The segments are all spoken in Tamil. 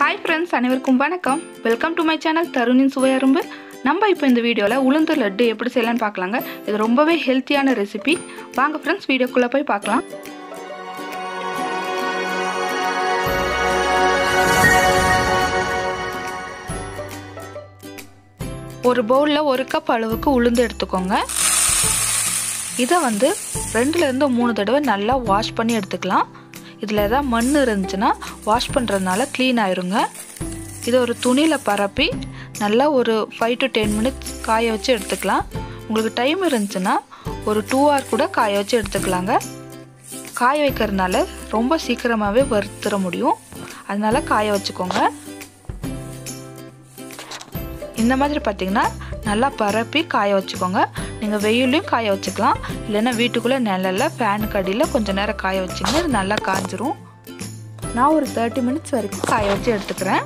ஹாய் ஃப்ரெண்ட்ஸ் அனைவருக்கும் வணக்கம் வெல்கம் டு மை சேனல் தருணின் சுவையரும்பு நம்ம இப்போ இந்த வீடியோவில் உளுந்து லட்டு எப்படி செய்யலாம்னு பார்க்கலாங்க இது ரொம்பவே ஹெல்த்தியான ரெசிபி வாங்க ஃப்ரெண்ட்ஸ் வீடியோக்குள்ளே போய் பார்க்கலாம் ஒரு பவுலில் ஒரு கப் அளவுக்கு உளுந்து எடுத்துக்கோங்க இதை வந்து ரெண்டுலேருந்து மூணு தடவை நல்லா வாஷ் பண்ணி எடுத்துக்கலாம் இதில் எதாவது மண் இருந்துச்சுன்னா வாஷ் பண்ணுறதுனால க்ளீன் ஆயிருங்க இதை ஒரு துணியில் பரப்பி நல்லா ஒரு ஃபைவ் டு டென் மினிட்ஸ் காய வச்சு எடுத்துக்கலாம் உங்களுக்கு டைம் இருந்துச்சுன்னா ஒரு டூ ஹவர் கூட காய வச்சு எடுத்துக்கலாங்க காய வைக்கிறதுனால ரொம்ப சீக்கிரமாகவே வறுத்துற முடியும் அதனால காய வச்சுக்கோங்க இந்த மாதிரி பார்த்தீங்கன்னா நல்லா பரப்பி காய வச்சுக்கோங்க நீங்கள் வெயிலையும் காய வச்சுக்கலாம் இல்லைன்னா வீட்டுக்குள்ளே நிழலில் ஃபேனுக்கு அடியில் கொஞ்சம் நேரம் காய வச்சிங்கன்னா இது நல்லா காஞ்சிரும் நான் ஒரு தேர்ட்டி மினிட்ஸ் வரைக்கும் காய வச்சு எடுத்துக்கிறேன்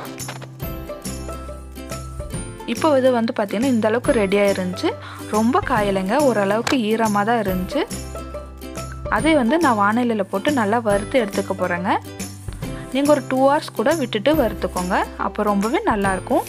இப்போ இது வந்து பார்த்திங்கன்னா இந்த அளவுக்கு ரெடியாக இருந்துச்சு ரொம்ப காயலைங்க ஓரளவுக்கு ஈரமாக தான் இருந்துச்சு அதே வந்து நான் வானிலையில் போட்டு நல்லா வறுத்து எடுத்துக்க போகிறேங்க நீங்கள் ஒரு டூ ஹவர்ஸ் கூட விட்டுட்டு வறுத்துக்கோங்க அப்போ ரொம்பவே நல்லாயிருக்கும்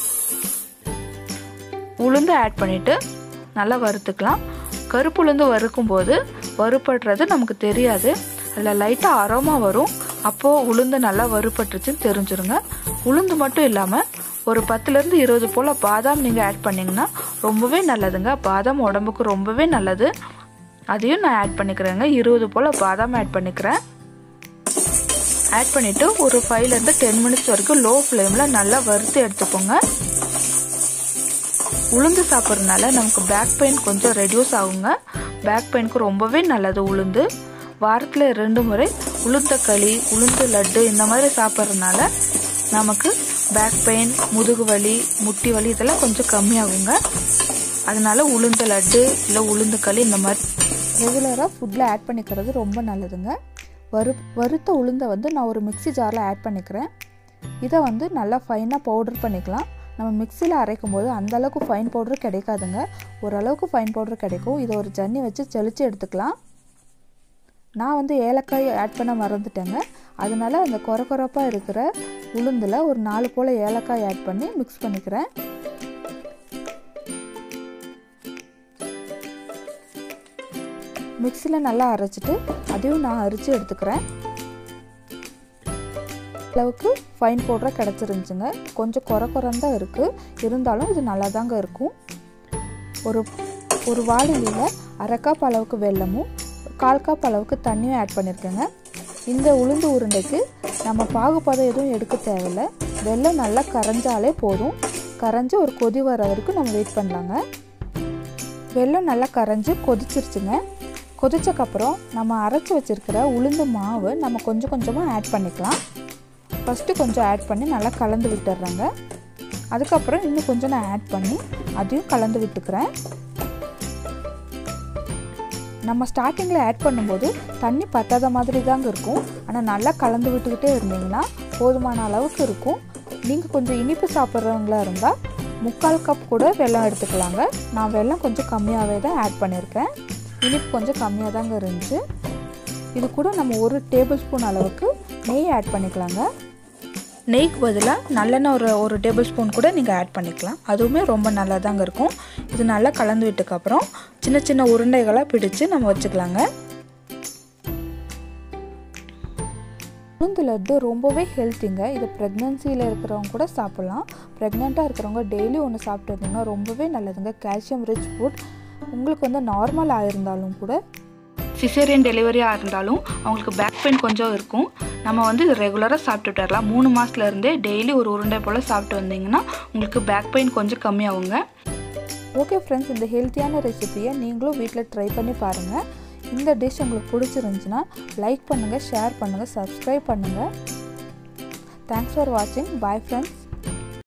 உளுந்து ஆட் பண்ணிவிட்டு நல்லா வறுத்துக்கலாம் கருப்பு உளுந்து வறுக்கும் போது வறுபடுறது நமக்கு தெரியாது அதில் லைட்டாக அரோமா வரும் அப்போது உளுந்து நல்லா வறுபட்டுருச்சுன்னு தெரிஞ்சிருங்க உளுந்து மட்டும் இல்லாமல் ஒரு பத்துலேருந்து இருபது போல் பாதாம் நீங்கள் ஆட் பண்ணிங்கன்னா ரொம்பவே நல்லதுங்க பாதாம் உடம்புக்கு ரொம்பவே நல்லது அதையும் நான் ஆட் பண்ணிக்கிறேங்க இருபது போல் பாதாம் ஆட் பண்ணிக்கிறேன் ஆட் பண்ணிவிட்டு ஒரு ஃபைவ்லேருந்து டென் மினிட்ஸ் வரைக்கும் லோ ஃப்ளேமில் நல்லா வறுத்து எடுத்துக்கோங்க உளுந்து சாப்பிட்றதுனால நமக்கு பேக் பெயின் கொஞ்சம் ரெடியூஸ் ஆகுங்க பேக் பெயினுக்கு ரொம்பவே நல்லது உளுந்து வாரத்தில் ரெண்டு முறை உளுந்த களி உளுந்து லட்டு இந்த மாதிரி சாப்பிட்றதுனால நமக்கு பேக் பெயின் முதுகு வலி முட்டி வலி இதெல்லாம் கொஞ்சம் கம்மியாகுங்க அதனால உளுந்த லட்டு இல்லை உளுந்து களி இந்த மாதிரி ரெகுலராக ஃபுட்டில் ஆட் பண்ணிக்கிறது ரொம்ப நல்லதுங்க வறு வறுத்த உளுந்தை வந்து நான் ஒரு மிக்சி ஜாரில் ஆட் பண்ணிக்கிறேன் இதை வந்து நல்லா ஃபைனாக பவுடர் பண்ணிக்கலாம் நம்ம மிக்சியில் அரைக்கும் போது அந்தளவுக்கு ஃபைன் பவுடர் கிடைக்காதுங்க ஓரளவுக்கு ஃபைன் பவுடர் கிடைக்கும் இதை ஒரு ஜன்னி வச்சு தெளித்து எடுத்துக்கலாம் நான் வந்து ஏலக்காய் ஆட் பண்ண மறந்துட்டேங்க அதனால அந்த குறை குறைப்பாக இருக்கிற உளுந்தில் ஒரு நாலு போல் ஏலக்காய் ஆட் பண்ணி மிக்ஸ் பண்ணிக்கிறேன் மிக்சியில் நல்லா அரைச்சிட்டு அதையும் நான் அரித்து எடுத்துக்கிறேன் அளவுக்கு ஃபைன் பவுடராக கிடச்சிருந்துச்சுங்க கொஞ்சம் குறை குறந்தான் இருக்குது இருந்தாலும் இது நல்லா தாங்க இருக்கும் ஒரு ஒரு வாளிலியில் அரை கப் அளவுக்கு வெல்லமும் கால் கப் அளவுக்கு தண்ணியும் ஆட் பண்ணியிருக்கேங்க இந்த உளுந்து உருண்டைக்கு நம்ம பாகுபாதம் எதுவும் எடுக்க தேவையில்லை வெல்லம் நல்லா கரைஞ்சாலே போதும் கரைஞ்சி ஒரு கொதி வர வரைக்கும் நம்ம வெயிட் பண்ணலாங்க வெல்லம் நல்லா கரைஞ்சி கொதிச்சிருச்சுங்க கொதிச்சக்கப்புறம் நம்ம அரைச்சி வச்சுருக்கிற உளுந்து மாவு நம்ம கொஞ்சம் கொஞ்சமாக ஆட் பண்ணிக்கலாம் ஃபஸ்ட்டு கொஞ்சம் ஆட் பண்ணி நல்லா கலந்து விட்டுடுறேங்க அதுக்கப்புறம் இன்னும் கொஞ்சம் நான் ஆட் பண்ணி அதையும் கலந்து விட்டுக்கிறேன் நம்ம ஸ்டார்டிங்கில் ஆட் பண்ணும்போது தண்ணி பத்தாத மாதிரி தாங்க இருக்கும் ஆனால் நல்லா கலந்து விட்டுக்கிட்டே இருந்தீங்கன்னா போதுமான அளவுக்கு இருக்கும் நீங்கள் கொஞ்சம் இனிப்பு சாப்பிட்றவங்களா இருந்தால் முக்கால் கப் கூட வெல்லம் எடுத்துக்கலாங்க நான் வெல்லம் கொஞ்சம் கம்மியாகவே தான் ஆட் பண்ணியிருக்கேன் இனிப்பு கொஞ்சம் கம்மியாக தாங்க இருந்துச்சு இது கூட நம்ம ஒரு டேபிள் ஸ்பூன் அளவுக்கு நெய் ஆட் பண்ணிக்கலாங்க நெய்க்கு பதிலாக நல்லெண்ணெய் ஒரு ஒரு டேபிள் ஸ்பூன் கூட நீங்கள் ஆட் பண்ணிக்கலாம் அதுவுமே ரொம்ப நல்லா தாங்க இருக்கும் இது நல்லா கலந்து விட்டுக்கப்புறம் சின்ன சின்ன உருண்டைகளாக பிடிச்சு நம்ம வச்சுக்கலாங்க உளுந்து லட்டு ரொம்பவே ஹெல்த்திங்க இது ப்ரெக்னன்சியில் இருக்கிறவங்க கூட சாப்பிட்லாம் ப்ரெக்னெண்ட்டாக இருக்கிறவங்க டெய்லி ஒன்று சாப்பிட்டு வந்தீங்கன்னா ரொம்பவே நல்லதுங்க கால்சியம் ரிச் ஃபுட் உங்களுக்கு வந்து நார்மல் ஆயிருந்தாலும் கூட சிசேரியன் டெலிவரியாக இருந்தாலும் அவங்களுக்கு பேக் பெயின் கொஞ்சம் இருக்கும் நம்ம வந்து இது ரெகுலராக சாப்பிட்டுட்டு வரலாம் மூணு மாதத்துலேருந்தே டெய்லி ஒரு உருண்டை போல் சாப்பிட்டு வந்தீங்கன்னா உங்களுக்கு பேக் பெயின் கொஞ்சம் கம்மியாகுங்க ஓகே ஃப்ரெண்ட்ஸ் இந்த ஹெல்த்தியான ரெசிபியை நீங்களும் வீட்டில் ட்ரை பண்ணி பாருங்கள் இந்த டிஷ் உங்களுக்கு பிடிச்சிருந்துச்சுன்னா லைக் பண்ணுங்கள் ஷேர் பண்ணுங்கள் சப்ஸ்கிரைப் பண்ணுங்கள் தேங்க்ஸ் ஃபார் வாட்சிங் பாய் ஃப்ரெண்ட்ஸ்